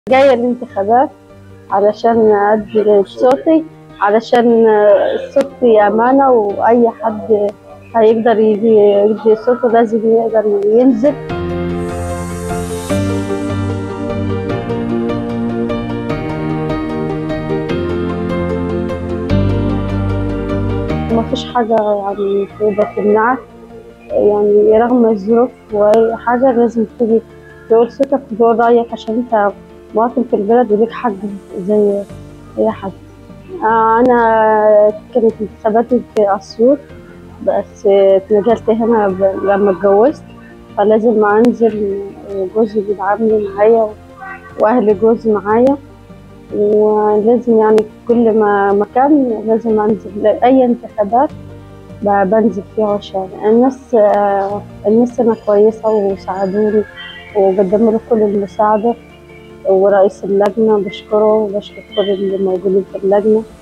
جاية الانتخابات علشان أدي صوتي علشان صوتي أمانة وأي حد هيقدر يجي يدي صوته لازم يقدر ينزل مفيش حاجة يعني تقدر تمنعك يعني رغم الظروف وأي حاجة لازم تيجي تقول صوتك وتقول رأيك عشان أنت مواطن في البلد وليك حق زي أي حد آه، أنا كانت انتخاباتي في أسيوط بس اتنقلت هنا ب- لما اتجوزت فلازم أنزل جوزي بيدعمني معايا وأهل جوزي معايا ولازم يعني كل ما مكان لازم أنزل أي انتخابات ب- بنزل فيها عشان الناس آه، الناس هنا كويسة وساعدوني وقدموا له كل المساعدة ورئيس اللجنة بشكره وبشكر كل اللي موجودين في اللجنة